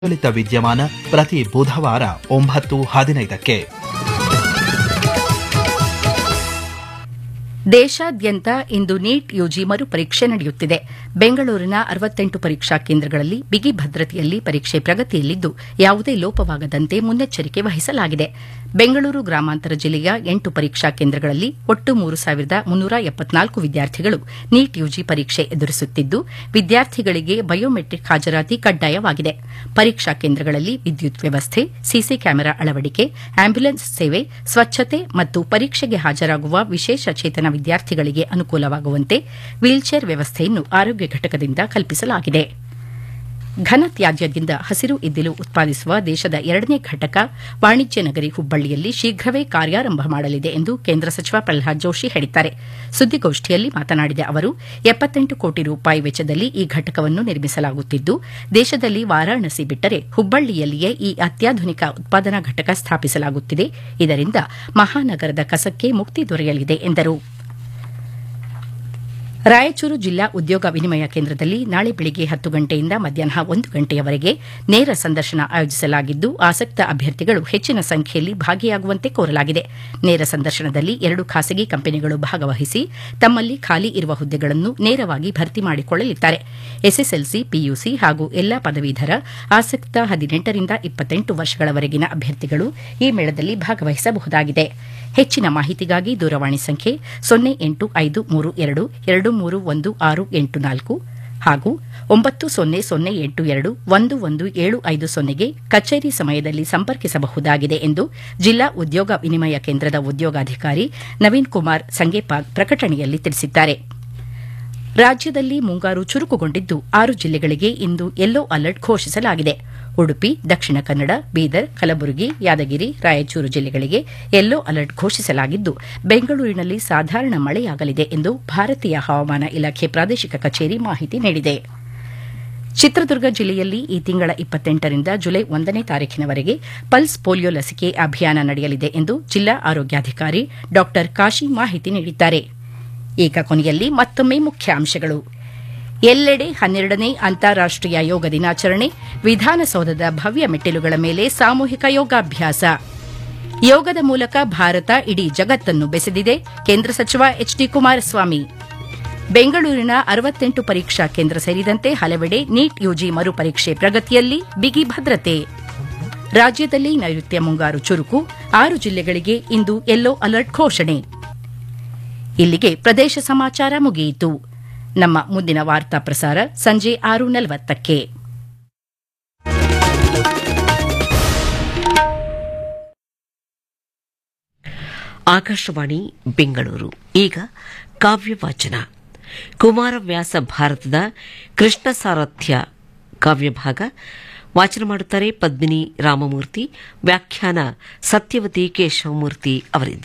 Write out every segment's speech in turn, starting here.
ಪ್ರಚಲಿತ ವಿದ್ಯಮಾನ ಪ್ರತಿ ಬುಧವಾರ ಒಂಬತ್ತು ಹದಿನೈದಕ್ಕೆ ದೇಶಾದ್ಯಂತ ಇಂದು ನೀಟ್ ಯುಜಿ ಮರುಪರೀಕ್ಷೆ ನಡೆಯುತ್ತಿದೆ ಬೆಂಗಳೂರಿನ ಅರವತ್ತೆಂಟು ಪರೀಕ್ಷಾ ಕೇಂದ್ರಗಳಲ್ಲಿ ಬಿಗಿ ಭದ್ರತೆಯಲ್ಲಿ ಪರೀಕ್ಷೆ ಪ್ರಗತಿಯಲ್ಲಿದ್ದು ಯಾವುದೇ ಲೋಪವಾಗದಂತೆ ಮುನ್ನೆಚ್ಚರಿಕೆ ವಹಿಸಲಾಗಿದೆ ಬೆಂಗಳೂರು ಗ್ರಾಮಾಂತರ ಜಿಲ್ಲೆಯ ಎಂಟು ಪರೀಕ್ಷಾ ಕೇಂದ್ರಗಳಲ್ಲಿ ಒಟ್ಟು ಮೂರು ಸಾವಿರದ ಮುನ್ನೂರ ಎಪ್ಪತ್ನಾಲ್ಕು ವಿದ್ಯಾರ್ಥಿಗಳು ನೀಟ್ ಯುಜಿ ಪರೀಕ್ಷೆ ಎದುರಿಸುತ್ತಿದ್ದು ವಿದ್ಯಾರ್ಥಿಗಳಿಗೆ ಬಯೋಮೆಟ್ರಿಕ್ ಹಾಜರಾತಿ ಕಡ್ಡಾಯವಾಗಿದೆ ಪರೀಕ್ಷಾ ಕೇಂದ್ರಗಳಲ್ಲಿ ವಿದ್ಯುತ್ ವ್ಯವಸ್ಥೆ ಸಿಸಿ ಕ್ಯಾಮೆರಾ ಅಳವಡಿಕೆ ಆಂಬ್ಯುಲೆನ್ಸ್ ಸೇವೆ ಸ್ವಚ್ಛತೆ ಮತ್ತು ಪರೀಕ್ಷೆಗೆ ಹಾಜರಾಗುವ ವಿಶೇಷ ಚೇತನ ವಿದ್ಯಾರ್ಥಿಗಳಿಗೆ ಅನುಕೂಲವಾಗುವಂತೆ ವೀಲ್ಚೇರ್ ವ್ಯವಸ್ಥೆಯನ್ನು ಆರೋಗ್ಯ ಘಟಕದಿಂದ ಕಲ್ಪಿಸಲಾಗಿದೆ ಘನ ತ್ಯಾಜ್ಯದಿಂದ ಹಸಿರು ಇದ್ದಿಲು ಉತ್ಪಾದಿಸುವ ದೇಶದ ಎರಡನೇ ಘಟಕ ವಾಣಿಜ್ಯ ನಗರಿ ಹುಬ್ಬಳ್ಳಿಯಲ್ಲಿ ಶೀಘ್ರವೇ ಕಾರ್ಯಾರಂಭ ಮಾಡಲಿದೆ ಎಂದು ಕೇಂದ್ರ ಸಚಿವ ಪ್ರಹ್ಲಾದ್ ಜೋಶಿ ಹೇಳಿದ್ದಾರೆ ಸುದ್ದಿಗೋಷ್ಠಿಯಲ್ಲಿ ಮಾತನಾಡಿದ ಅವರು ಎಪ್ಪತ್ತೆಂಟು ಕೋಟಿ ರೂಪಾಯಿ ವೆಚ್ಚದಲ್ಲಿ ಈ ಘಟಕವನ್ನು ನಿರ್ಮಿಸಲಾಗುತ್ತಿದ್ದು ದೇಶದಲ್ಲಿ ವಾರಾಣಸಿ ಬಿಟ್ಟರೆ ಹುಬ್ಬಳ್ಳಿಯಲ್ಲಿಯೇ ಈ ಅತ್ಯಾಧುನಿಕ ಉತ್ಪಾದನಾ ಘಟಕ ಸ್ಥಾಪಿಸಲಾಗುತ್ತಿದೆ ಇದರಿಂದ ಮಹಾನಗರದ ಕಸಕ್ಕೆ ಮುಕ್ತಿ ದೊರೆಯಲಿದೆ ಎಂದರು ರಾಯಚೂರು ಜಿಲ್ಲಾ ಉದ್ಯೋಗ ವಿನಿಮಯ ಕೇಂದ್ರದಲ್ಲಿ ನಾಳೆ ಬೆಳಗ್ಗೆ ಹತ್ತು ಗಂಟೆಯಿಂದ ಮಧ್ಯಾಹ್ನ ಒಂದು ಗಂಟೆಯವರೆಗೆ ನೇರ ಸಂದರ್ಶನ ಆಯೋಜಿಸಲಾಗಿದ್ದು ಆಸಕ್ತ ಅಭ್ಯರ್ಥಿಗಳು ಹೆಚ್ಚಿನ ಸಂಖ್ಯೆಯಲ್ಲಿ ಭಾಗಿಯಾಗುವಂತೆ ಕೋರಲಾಗಿದೆ ನೇರ ಸಂದರ್ಶನದಲ್ಲಿ ಎರಡು ಖಾಸಗಿ ಕಂಪನಿಗಳು ಭಾಗವಹಿಸಿ ತಮ್ಮಲ್ಲಿ ಖಾಲಿ ಇರುವ ಹುದ್ದೆಗಳನ್ನು ನೇರವಾಗಿ ಭರ್ತಿ ಮಾಡಿಕೊಳ್ಳಲಿದ್ದಾರೆ ಎಸ್ಎಸ್ಎಲ್ಸಿ ಪಿಯುಸಿ ಹಾಗೂ ಎಲ್ಲಾ ಪದವೀಧರ ಆಸಕ್ತ ಹದಿನೆಂಟರಿಂದ ಇಪ್ಪತ್ತೆಂಟು ವರ್ಷಗಳವರೆಗಿನ ಅಭ್ಯರ್ಥಿಗಳು ಈ ಮೇಳದಲ್ಲಿ ಭಾಗವಹಿಸಬಹುದಾಗಿದೆ ಹೆಚ್ಚಿನ ಮಾಹಿತಿಗಾಗಿ ದೂರವಾಣಿ ಸಂಖ್ಯೆ ಸೊನ್ನೆ ಎಂಟು ಐದು ಮೂರು ಎರಡು ಎರಡು ಮೂರು ಒಂದು ಆರು ಎಂಟು ನಾಲ್ಕು ಹಾಗೂ ಒಂಬತ್ತು ಸೊನ್ನೆ ಸೊನ್ನೆ ಎಂಟು ಎರಡು ಒಂದು ಒಂದು ಏಳು ಐದು ಸೊನ್ನೆಗೆ ಕಚೇರಿ ಸಮಯದಲ್ಲಿ ಸಂಪರ್ಕಿಸಬಹುದಾಗಿದೆ ಎಂದು ಜಿಲ್ಲಾ ಉದ್ಯೋಗ ವಿನಿಮಯ ಕೇಂದ್ರದ ಉದ್ಯೋಗಾಧಿಕಾರಿ ನವೀನ್ ಕುಮಾರ್ ಸಂಗೇಪಾಗ್ ಪ್ರಕಟಣೆಯಲ್ಲಿ ತಿಳಿಸಿದ್ದಾರೆ ರಾಜ್ಯದಲ್ಲಿ ಮುಂಗಾರು ಚುರುಕುಗೊಂಡಿದ್ದು ಆರು ಜಿಲ್ಲೆಗಳಿಗೆ ಇಂದು ಯೆಲ್ಲೋ ಅಲರ್ಟ್ ಘೋಷಿಸಲಾಗಿದೆ ಉಡುಪಿ ದಕ್ಷಿಣ ಕನ್ನಡ ಬೀದರ್ ಕಲಬುರಗಿ ಯಾದಗಿರಿ ರಾಯಚೂರು ಜಿಲ್ಲೆಗಳಿಗೆ ಯೆಲ್ಲೋ ಅಲರ್ಟ್ ಘೋಷಿಸಲಾಗಿದ್ದು ಬೆಂಗಳೂರಿನಲ್ಲಿ ಸಾಧಾರಣ ಮಳೆಯಾಗಲಿದೆ ಎಂದು ಭಾರತೀಯ ಹವಾಮಾನ ಇಲಾಖೆ ಪ್ರಾದೇಶಿಕ ಕಚೇರಿ ಮಾಹಿತಿ ನೀಡಿದೆ ಚಿತ್ರದುರ್ಗ ಜಿಲ್ಲೆಯಲ್ಲಿ ಈ ತಿಂಗಳ ಇಪ್ಪತ್ತೆಂಟರಿಂದ ಜುಲೈ ಒಂದನೇ ತಾರೀಖಿನವರೆಗೆ ಪಲ್ಸ್ ಪೋಲಿಯೋ ಲಸಿಕೆ ಅಭಿಯಾನ ನಡೆಯಲಿದೆ ಎಂದು ಜಿಲ್ಲಾ ಆರೋಗ್ಯಾಧಿಕಾರಿ ಡಾ ಕಾಶಿ ಮಾಹಿತಿ ನೀಡಿದ್ದಾರೆ ಈಗ ಕೊನೆಯಲ್ಲಿ ಮತ್ತೊಮ್ಮೆ ಮುಖ್ಯಾಂಶಗಳು ಎಲ್ಲೆಡೆ ಹನ್ನೆರಡನೇ ಅಂತಾರಾಷ್ಟೀಯ ಯೋಗ ದಿನಾಚರಣೆ ವಿಧಾನಸೌಧದ ಭವ್ಯ ಮೆಟ್ಟಿಲುಗಳ ಮೇಲೆ ಸಾಮೂಹಿಕ ಯೋಗಾಭ್ಯಾಸ ಯೋಗದ ಮೂಲಕ ಭಾರತ ಇಡೀ ಜಗತ್ತನ್ನು ಬೆಸೆದಿದೆ ಕೇಂದ್ರ ಸಚಿವ ಎಚ್ ಡಿ ಕುಮಾರಸ್ವಾಮಿ ಬೆಂಗಳೂರಿನ ಅರವತ್ತೆಂಟು ಪರೀಕ್ಷಾ ಕೇಂದ್ರ ಸೇರಿದಂತೆ ಹಲವೆಡೆ ನೀಟ್ ಯುಜಿ ಮರುಪರೀಕ್ಷೆ ಪ್ರಗತಿಯಲ್ಲಿ ಬಿಗಿ ಭದ್ರತೆ ರಾಜ್ಯದಲ್ಲಿ ನೈಋತ್ಯ ಮುಂಗಾರು ಚುರುಕು ಆರು ಜಿಲ್ಲೆಗಳಿಗೆ ಇಂದು ಯೆಲ್ಲೋ ಅಲರ್ಟ್ ಘೋಷಣೆ ಇಲ್ಲಿಗೆ ಪ್ರದೇಶ ಸಮಾಚಾರ ಮುಗಿಯಿತು ನಮ್ಮ ಮುಂದಿನ ವಾರ್ತಾ ಪ್ರಸಾರ ಸಂಜೆ ಆರು ನಲವತ್ತಕ್ಕೆ ಆಕಾಶವಾಣಿ ಬೆಂಗಳೂರು ಈಗ ಕಾವ್ಯವಾಚನ ಕುಮಾರವ್ಯಾಸ ಭಾರತದ ಕೃಷ್ಣ ಸಾರಥ್ಯ ಕಾವ್ಯಭಾಗ ವಾಚನ ಮಾಡುತ್ತಾರೆ ಪದ್ಮಿನಿ ರಾಮಮೂರ್ತಿ ವ್ಯಾಖ್ಯಾನ ಸತ್ಯವತಿ ಕೇಶವಮೂರ್ತಿ ಅವರಿಂದ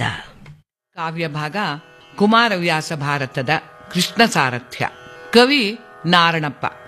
ಕಾವ್ಯಭಾಗ ಕುಮಾರವ್ಯಾಸ ಭಾರತದ ಕೃಷ್ಣ ಸಾರಥ್ಯ ಕವಿ ನಾರಣಪ್ಪ